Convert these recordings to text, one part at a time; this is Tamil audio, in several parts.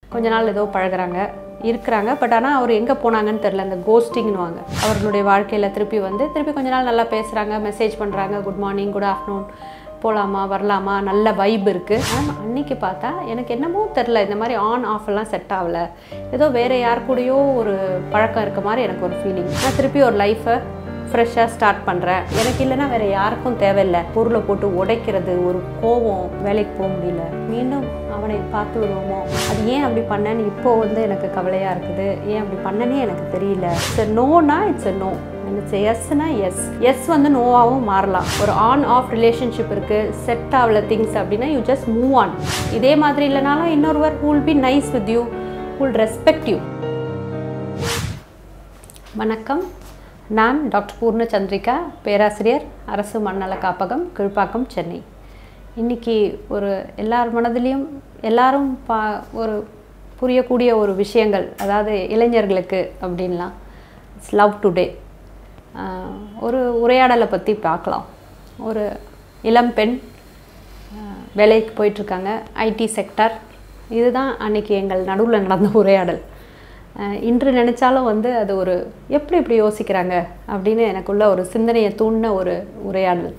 கொஞ்ச நாள் ஏதோ பழகுறாங்க இருக்கிறாங்க பட் ஆனால் அவர் எங்கே போனாங்கன்னு தெரில அந்த கோஸ்டிங்னுவாங்க அவர்களுடைய வாழ்க்கையில் திருப்பி வந்து திருப்பி கொஞ்ச நாள் நல்லா பேசுகிறாங்க மெசேஜ் பண்ணுறாங்க குட் மார்னிங் குட் ஆஃப்டர்நூன் போகலாமா வரலாமா நல்ல வைப் இருக்குது ஆனால் அன்னைக்கு பார்த்தா எனக்கு என்னமோ தெரில இந்த மாதிரி ஆன் ஆஃப் எல்லாம் செட் ஆகலை ஏதோ வேறு யார் கூடயோ ஒரு பழக்கம் இருக்க மாதிரி எனக்கு ஒரு ஃபீலிங் நான் திருப்பி ஒரு லைஃப்பை ஃப்ரெஷ்ஷாக ஸ்டார்ட் பண்ணுறேன் எனக்கு இல்லைன்னா வேறு யாருக்கும் தேவையில்லை பொருளை போட்டு உடைக்கிறது ஒரு கோவம் வேலைக்கு போக முடியல மீண்டும் அவனை பார்த்து விடுவோமோ அது ஏன் அப்படி பண்ணேன்னு இப்போ வந்து எனக்கு கவலையாக இருக்குது ஏன் அப்படி பண்ணனே எனக்கு தெரியல இட்ஸ் நோனா இட்ஸ் நோ இட்ஸ் எஸ்னா எஸ் எஸ் வந்து நோவாகவும் மாறலாம் ஒரு ஆன் ஆஃப் ரிலேஷன்ஷிப் இருக்குது செட் ஆகல திங்ஸ் அப்படின்னா யூ ஜஸ்ட் மூவ் ஆன் இதே மாதிரி இல்லைனாலும் இன்னொருவர் who will be nice with you will respect you வணக்கம் நான் டாக்டர் பூர்ண சந்திரிகா பேராசிரியர் அரசு மண்ணல காப்பகம் கீழ்ப்பாக்கம் சென்னை இன்றைக்கி ஒரு எல்லார் மனதிலையும் எல்லாரும் பா ஒரு புரியக்கூடிய ஒரு விஷயங்கள் அதாவது இளைஞர்களுக்கு அப்படின்லாம் இட்ஸ் லவ் டுடே ஒரு உரையாடலை பற்றி பார்க்கலாம் ஒரு இளம் பெண் ஆஹ், வேலைக்கு போயிட்டுருக்காங்க ஐடி செக்டர் இதுதான் அன்னைக்கு எங்கள் நடுவில் நடந்த உரையாடல் ஆஹ், இன்று நினச்சாலும் வந்து அது ஒரு எப்படி இப்படி யோசிக்கிறாங்க அப்படின்னு எனக்குள்ள ஒரு சிந்தனையை தூண்டின ஒரு உரையாடல்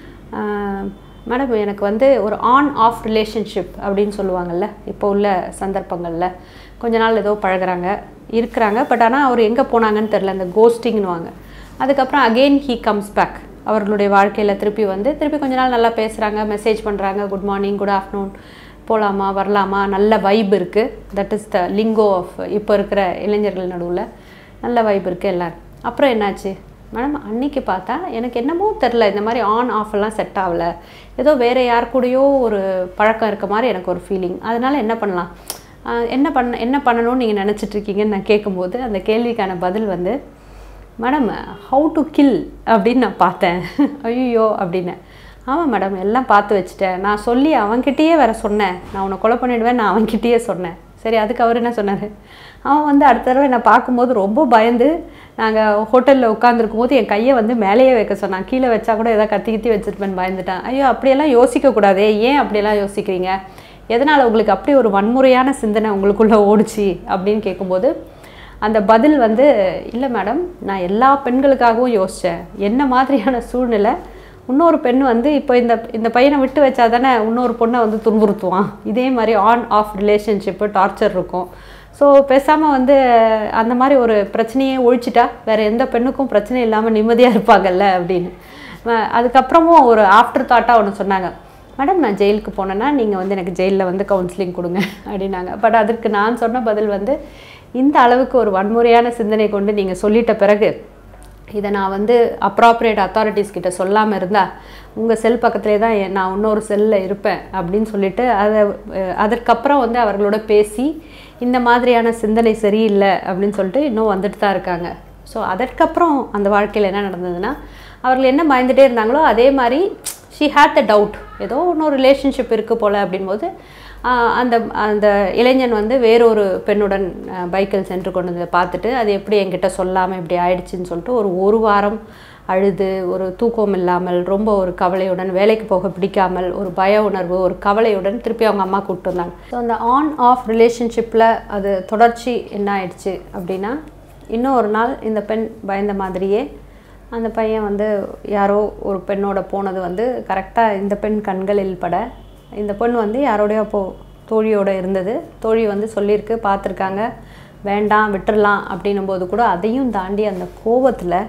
மேடம் எனக்கு வந்து ஒரு ஆன் ஆஃப் ரிலேஷன்ஷிப் அப்படின்னு சொல்லுவாங்கல்ல இப்போ உள்ள சந்தர்ப்பங்களில் கொஞ்ச நாள் ஏதோ பழகுறாங்க இருக்கிறாங்க பட் ஆனால் அவர் எங்கே போனாங்கன்னு தெரில அந்த கோஸ்டிங்னுவாங்க அதுக்கப்புறம் அகெயின் ஹீ கம்ஸ் பேக் அவர்களுடைய வாழ்க்கையில் திருப்பி வந்து திருப்பி கொஞ்ச நாள் நல்லா பேசுகிறாங்க மெசேஜ் பண்ணுறாங்க குட் மார்னிங் குட் ஆஃப்டர்நூன் போகலாமா வரலாமா நல்ல வைப் இருக்குது that is the lingo of இப்போ இருக்கிற இளைஞர்கள் நடுவில் நல்ல வைப் இருக்குது எல்லாரும் அப்புறம் என்னாச்சு மேடம் அன்னைக்கு பார்த்தா எனக்கு என்னமோ தெரில இந்த மாதிரி ஆன் ஆஃப் எல்லாம் செட் ஆகலை ஏதோ வேறு யார் கூடயோ ஒரு பழக்கம் இருக்க மாதிரி எனக்கு ஒரு ஃபீலிங் அதனால என்ன பண்ணலாம் ஆஹ் என்ன பண்ண என்ன பண்ணணும்னு நீங்கள் நினச்சிட்டு இருக்கீங்கன்னு நான் கேட்கும்போது அந்த கேள்விக்கான பதில் வந்து மேடம் ஹவு டு கில் அப்படின்னு நான் பார்த்தேன் ஐயோ அப்படின்னு ஆமாம் மேடம் எல்லாம் பார்த்து வச்சுட்டேன் நான் சொல்லி அவன்கிட்டயே வேற சொன்னேன் நான் உன்னை கொலை பண்ணிடுவேன் நான் அவன்கிட்டயே சொன்னேன் சரி அதுக்கு அவர் என்ன சொன்னார் அவன் வந்து அடுத்த தடவை என்னை பார்க்கும்போது ரொம்ப பயந்து நாங்கள் ஹோட்டலில் உட்காந்துருக்கும் போது என் கையை வந்து மேலேயே வைக்க சொன்னான் கீழே வச்சா கூட ஏதாவது கத்தி கத்தி வச்சுருப்பேன்னு பயந்துட்டான் ஐயோ அப்படியெல்லாம் யோசிக்கக்கூடாதே ஏன் அப்படியெல்லாம் யோசிக்கிறீங்க எதனால் உங்களுக்கு அப்படி ஒரு வன்முறையான சிந்தனை உங்களுக்குள்ளே ஓடுச்சு அப்படின்னு கேட்கும்போது அந்த பதில் வந்து இல்லை மேடம் நான் எல்லா பெண்களுக்காகவும் யோசித்தேன் என்ன மாதிரியான சூழ்நிலை இன்னொரு பெண் வந்து இப்போ இந்த இந்த பையனை விட்டு வச்சா தானே இன்னொரு பொண்ணை வந்து துன்புறுத்துவான் இதே மாதிரி ஆன் ஆஃப் ரிலேஷன்ஷிப்பு டார்ச்சர் இருக்கும் ஸோ பேசாமல் வந்து அந்த மாதிரி ஒரு பிரச்சனையே ஒழிச்சிட்டா வேறு எந்த பெண்ணுக்கும் பிரச்சனை இல்லாமல் நிம்மதியாக இருப்பாங்கல்ல அப்படின்னு அஹ் அதுக்கப்புறமும் ஒரு ஆஃப்டர் தாட்டாக ஒன்று சொன்னாங்க மேடம் நான் ஜெயிலுக்கு போனேன்னா நீங்கள் வந்து எனக்கு ஜெயிலில் வந்து கவுன்சிலிங் கொடுங்க அப்படின்னாங்க பட் அதற்கு நான் சொன்ன பதில் வந்து இந்த அளவுக்கு ஒரு வன்முறையான சிந்தனை கொண்டு நீங்கள் சொல்லிட்ட பிறகு இதை நான் வந்து அப்ராப்ரியேட் அத்தாரிட்டிஸ் கிட்ட சொல்லாமல் இருந்தால் உங்கள் செல் பக்கத்துலேயே தான் என் நான் இன்னொரு செல்லில் இருப்பேன் அப்படின்னு சொல்லிட்டு அதை அஹ், அதற்கப்புறம் வந்து அவர்களோட பேசி இந்த மாதிரியான சிந்தனை சரியில்லை அப்படின்னு சொல்லிட்டு இன்னும் வந்துட்டு தான் இருக்காங்க ஸோ அதற்கப்புறம் அந்த வாழ்க்கையில் என்ன நடந்ததுன்னா அவர்கள் என்ன பயந்துட்டே இருந்தாங்களோ அதே மாதிரி ஷி ஹேட் த டவுட் ஏதோ இன்னொரு ரிலேஷன்ஷிப் இருக்குது போல் அப்படின்போது ஆஹ், அந்த அந்த இளைஞன் வந்து வேறொரு பெண்ணுடன் பைக்கில் சென்று கொண்டு வந்து பார்த்துட்டு அது எப்படி என்கிட்ட சொல்லாமல் இப்படி ஆயிடுச்சுன்னு சொல்லிட்டு ஒரு ஒரு வாரம் அழுது ஒரு தூக்கம் இல்லாமல் ரொம்ப ஒரு கவலையுடன் வேலைக்கு போக பிடிக்காமல் ஒரு பய உணர்வு ஒரு கவலையுடன் திருப்பி அவங்க அம்மா கூப்பிட்டு வந்தாங்க ஸோ அந்த ஆன் ஆஃப் ரிலேஷன்ஷிப்பில் அது தொடர்ச்சி என்ன ஆயிடுச்சு அப்படின்னா இன்னும் ஒரு நாள் இந்த பெண் பயந்த மாதிரியே அந்த பையன் வந்து யாரோ ஒரு பெண்ணோட போனது வந்து கரெக்டாக இந்த பெண் கண்களில் பட இந்த பெண் வந்து யாரோடய போ தோழியோட இருந்தது தோழி வந்து சொல்லியிருக்கு பார்த்துருக்காங்க வேண்டாம் விட்டுறலாம் அப்படின்னும் போது கூட அதையும் தாண்டி அந்த கோவத்தில்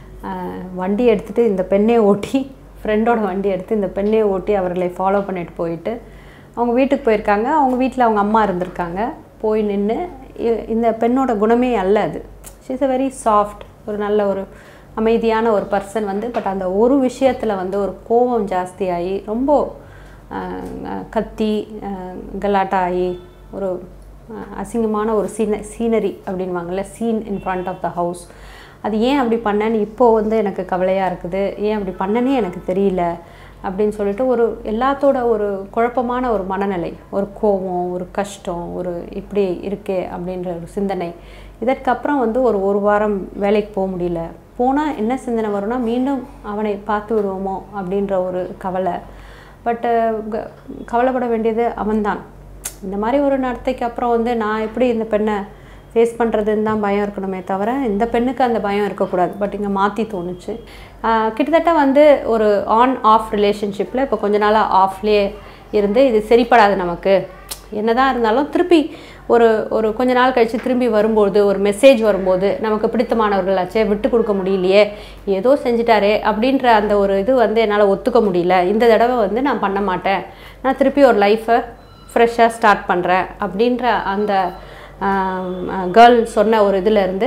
வண்டி எடுத்துகிட்டு இந்த பெண்ணை ஓட்டி ஃப்ரெண்டோட வண்டி எடுத்து இந்த பெண்ணை ஓட்டி அவர்களை ஃபாலோ பண்ணிட்டு போயிட்டு அவங்க வீட்டுக்கு போயிருக்காங்க அவங்க வீட்டில் அவங்க அம்மா இருந்திருக்காங்க போய் நின்று இந்த பெண்ணோட குணமே அல்ல அது ஷீஸ் அ வெரி சாஃப்ட் ஒரு நல்ல ஒரு அமைதியான ஒரு பர்சன் வந்து பட் அந்த ஒரு விஷயத்தில் வந்து ஒரு கோபம் ஜாஸ்தியாகி ரொம்ப ஆஹ், கத்தி ஆஹ், கலாட்டா ஆகி ஒரு ஆஹ், அசிங்கமான ஒரு சீன சீனரி அப்படின்வாங்கல்ல scene in front of the house அது ஏன் அப்படி பண்ணேன்னு இப்போ வந்து எனக்கு கவலையாக இருக்குது ஏன் அப்படி பண்ணனே எனக்கு தெரியல அப்படின்னு சொல்லிட்டு ஒரு எல்லாத்தோட ஒரு குழப்பமான ஒரு மனநிலை ஒரு கோபம் ஒரு கஷ்டம் ஒரு இப்படி இருக்கே அப்படின்ற ஒரு சிந்தனை இதற்கப்புறம் வந்து ஒரு ஒரு வாரம் வேலைக்கு போக முடியல போனால் என்ன சிந்தனை வரும்னா மீண்டும் அவனை பார்த்து விடுவோமோ அப்படின்ற ஒரு கவலை பட்டு கவலைப்பட வேண்டியது அவன்தான் இந்த மாதிரி ஒரு நடத்தைக்கு அப்புறம் வந்து நான் எப்படி இந்த பெண்ணை ஃபேஸ் பண்ணுறதுன்னு தான் பயம் இருக்கணுமே தவிர இந்த பெண்ணுக்கு அந்த பயம் இருக்கக்கூடாது பட் இங்கே மாற்றி தோணுச்சு ஆஹ் கிட்டத்தட்ட வந்து ஒரு ஆன் ஆஃப் ரிலேஷன்ஷிப்பில் இப்போ கொஞ்ச நாளாக ஆஃப்லேயே இருந்து இது சரிப்படாது நமக்கு என்னதான் இருந்தாலும் திருப்பி ஒரு ஒரு கொஞ்ச நாள் கழித்து திரும்பி வரும்போது ஒரு மெசேஜ் வரும்போது நமக்கு பிடித்தமானவர்களாச்சே விட்டு கொடுக்க முடியலையே ஏதோ செஞ்சிட்டாரே அப்படின்ற அந்த ஒரு இது வந்து என்னால் ஒத்துக்க முடியல இந்த தடவை வந்து நான் பண்ண மாட்டேன் நான் திருப்பி ஒரு லைஃப்பை ஃப்ரெஷ்ஷாக ஸ்டார்ட் பண்ணுறேன் அப்படின்ற அந்த கேர்ள் சொன்ன ஒரு இதிலேருந்து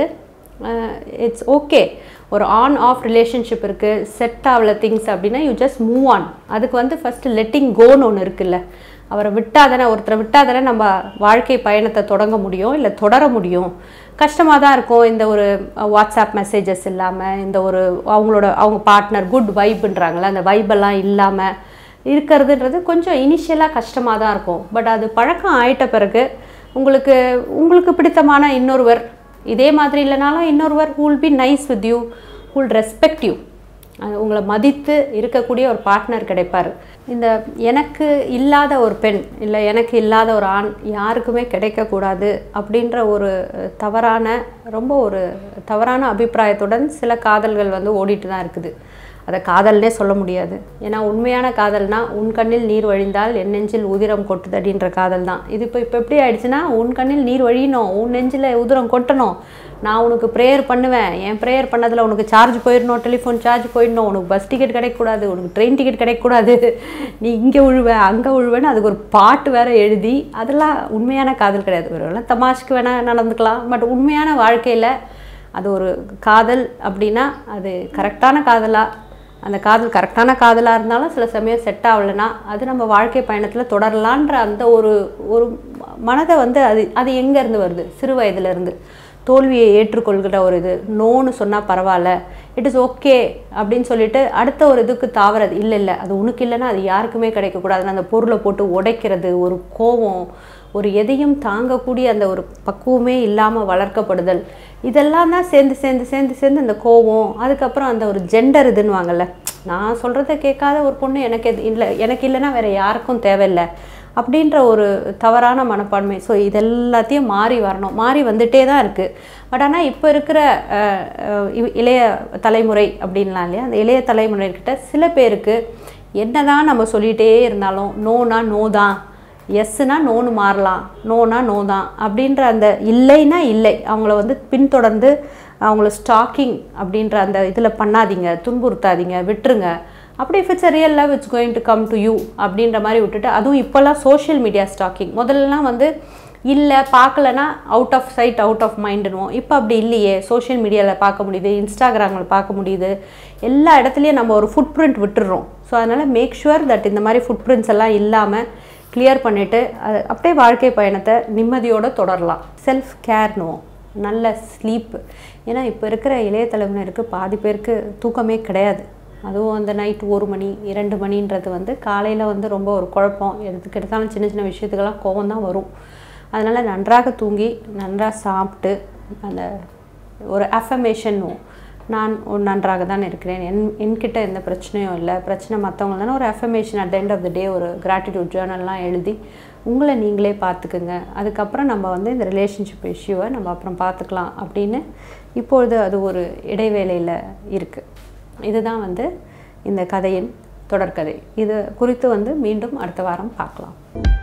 இட்ஸ் ஓகே ஒரு ஆன் ஆஃப் ரிலேஷன்ஷிப் இருக்குது செட் ஆகல திங்ஸ் அப்படின்னா யூ ஜஸ்ட் மூவ் ஆன் அதுக்கு வந்து ஃபஸ்ட்டு லெட்டிங் கோன்னு ஒன்று இருக்குல்ல அவரை விட்டாதானே ஒருத்தரை விட்டாதானே நம்ம வாழ்க்கை பயணத்தை தொடங்க முடியும் இல்லை தொடர முடியும் கஷ்டமாக தான் இருக்கும் இந்த ஒரு வாட்ஸ்அப் மெசேஜஸ் இல்லாமல் இந்த ஒரு அவங்களோட அவங்க பார்ட்னர் குட் வைப்புன்றாங்களே அந்த வைபெல்லாம் இல்லாமல் இருக்கிறதுன்றது கொஞ்சம் இனிஷியலாக கஷ்டமாக தான் இருக்கும் பட் அது பழக்கம் ஆயிட்ட பிறகு உங்களுக்கு உங்களுக்கு பிடித்தமான இன்னொருவர் இதே மாதிரி இல்லைனாலும் இன்னொருவர் will be nice with you will respect you உங்களை மதித்து இருக்கக்கூடிய ஒரு பார்ட்னர் கிடைப்பார் இந்த எனக்கு இல்லாத ஒரு பெண் இல்லை எனக்கு இல்லாத ஒரு ஆண் யாருக்குமே கிடைக்கக்கூடாது அப்படின்ற ஒரு தவறான ரொம்ப ஒரு தவறான அபிப்பிராயத்துடன் சில காதல்கள் வந்து ஓடிட்டு தான் இருக்குது அதை காதல்னே சொல்ல முடியாது ஏன்னா உண்மையான காதல்னா உன் கண்ணில் நீர் வழிந்தால் என் நெஞ்சில் உதிரம் கொட்டுதடின்ற காதல் தான் இது இப்போ இப்போ எப்படி ஆயிடுச்சுன்னா உன் கண்ணில் நீர் வழியணும் உன் நெஞ்சில் உதிரம் கொட்டணும் நான் உனக்கு ப்ரேயர் பண்ணுவேன் என் ப்ரேயர் பண்ணதில் உனக்கு சார்ஜ் போயிடணும் டெலிஃபோன் சார்ஜ் போயிடணும் உனக்கு பஸ் டிக்கெட் கிடைக்கக்கூடாது உனக்கு ட்ரெயின் டிக்கெட் கிடைக்கக்கூடாது நீ இங்கே உழுவ அங்கே உழுவேன்னு அதுக்கு ஒரு பாட்டு வேற எழுதி அதெல்லாம் உண்மையான காதல் கிடையாது ஒரு வேளை தமாஷ்க்கு வேணால் நடந்துக்கலாம் பட் உண்மையான வாழ்க்கையில் அது ஒரு காதல் அப்படின்னா அது கரெக்டான காதலாக அந்த காதல் கரெக்டான காதலாக இருந்தாலும் சில சமயம் செட் ஆகலைன்னா அது நம்ம வாழ்க்கை பயணத்தில் தொடரலான்ற அந்த ஒரு ஒரு மனதை வந்து அது அது எங்கேருந்து வருது சிறு வயதுலேருந்து தோல்வியை ஏற்றுக்கொள்கிற ஒரு இது நோன்னு சொன்னால் பரவாயில்ல இட் இஸ் ஓகே அப்படின்னு சொல்லிட்டு அடுத்த ஒரு இதுக்கு தாவறது இல்லை இல்லை அது உனக்கு இல்லைன்னா அது யாருக்குமே கிடைக்கக்கூடாதுன்னு அந்த பொருளை போட்டு உடைக்கிறது ஒரு கோபம் ஒரு எதையும் தாங்கக்கூடிய அந்த ஒரு பக்குவமே இல்லாமல் வளர்க்கப்படுதல் இதெல்லாம் தான் சேர்ந்து சேர்ந்து சேர்ந்து சேர்ந்து அந்த கோவம் அதுக்கப்புறம் அந்த ஒரு ஜெண்டர் இதுன்னுவாங்கல்ல நான் சொல்கிறத கேட்காத ஒரு பொண்ணு எனக்கு எது இல்லை எனக்கு இல்லைன்னா வேறு யாருக்கும் தேவையில்லை அப்படின்ற ஒரு தவறான மனப்பான்மை ஸோ இதெல்லாத்தையும் மாறி வரணும் மாறி வந்துட்டே தான் இருக்குது பட் ஆனால் இப்போ இருக்கிற அஹ், அஹ், இவ்- இளைய தலைமுறை அப்படின்லாம் இல்லையா அந்த இளைய தலைமுறைக்கிட்ட சில பேருக்கு என்னதான் நம்ம சொல்லிகிட்டே இருந்தாலும் நோனா நோ தான் எஸ்னா நோன்னு மாறலாம் நோனா நோ தான் அப்படின்ற அந்த இல்லைன்னா இல்லை அவங்கள வந்து பின்தொடர்ந்து அவங்கள ஸ்டாக்கிங் அப்படின்ற அந்த இதில் பண்ணாதீங்க துன்புறுத்தாதீங்க விட்டுருங்க அப்படி if it's real love it's going to come to you அப்படின்ற மாதிரி விட்டுட்டு அதுவும் இப்போல்லாம் சோஷியல் மீடியா ஸ்டாக்கிங் முதல்லலாம் வந்து இல்லை பார்க்கலனா out of sight out of மைண்டுனுவோம் இப்போ அப்படி இல்லையே சோஷியல் மீடியாவில் பார்க்க முடியுது இன்ஸ்டாகிராமில் பார்க்க முடியுது எல்லா இடத்துலையும் நம்ம ஒரு ஃபுட் பிரிண்ட் விட்டுடுறோம் ஸோ அதனால் மேக் ஷுவர் தட் இந்த மாதிரி ஃபுட் பிரிண்ட்ஸ் எல்லாம் இல்லாமல் கிளியர் பண்ணிவிட்டு அது அப்படியே வாழ்க்கை பயணத்தை நிம்மதியோடு தொடரலாம் செல்ஃப் கேர்னுவோம் நல்ல ஸ்லீப் ஏன்னா இப்போ இருக்கிற இளைய தலைமுறைக்கு பாதி பேருக்கு தூக்கமே கிடையாது அதுவும் அந்த நைட் ஒரு மணி இரண்டு மணின்றது வந்து காலையில் வந்து ரொம்ப ஒரு குழப்பம் எதுக்கு எடுத்தாலும் சின்ன சின்ன விஷயத்துக்கெல்லாம் கோவம் தான் வரும் அதனால் நன்றாக தூங்கி நன்றாக சாப்பிட்டு அந்த ஒரு அஃபமேஷனும் நான் ஒரு நன்றாக தான் இருக்கிறேன் என் என்கிட்ட எந்த பிரச்சனையும் இல்லை பிரச்சனை மற்றவங்க தானே ஒரு affirmation at end of the day ஒரு கிராட்டிடியூட் ஜேர்னல்லாம் எழுதி உங்களை நீங்களே பார்த்துக்குங்க அதுக்கப்புறம் நம்ம வந்து இந்த ரிலேஷன்ஷிப் இஷ்யூவை நம்ம அப்புறம் பார்த்துக்கலாம் அப்படின்னு இப்பொழுது அது ஒரு இடைவேளையில் இருக்குது இதுதான் வந்து இந்த கதையின் தொடர்கதை இது குறித்து வந்து மீண்டும் அடுத்த வாரம் பார்க்கலாம்